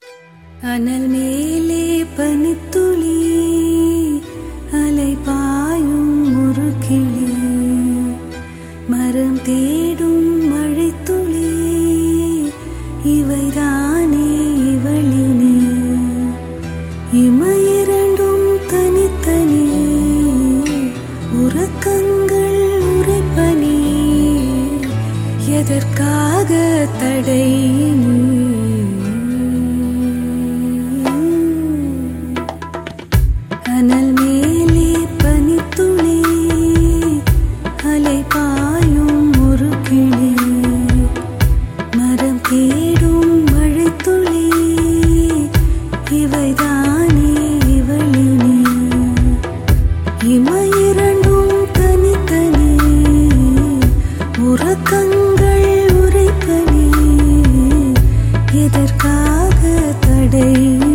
அனல் மேலே பனித்துளி அலை பாயும் ஒரு கிளி மரம் தேடும் மழைத்துளி இவைதானே இவளினே இமையிரண்டும் தனித்தனி உறக்கங்கள் உரைப்பனி எதற்காக தடை நீ? அனல் மேலே பனித்துளி அலை பாயும் ஒரு கிளி மரம் தேடும் மழைத்துளி இவைதானே இவளினே இமையிரண்டும் தனித்தனி உறக்கங்கள் உரைப்பனி எதற்காக தடை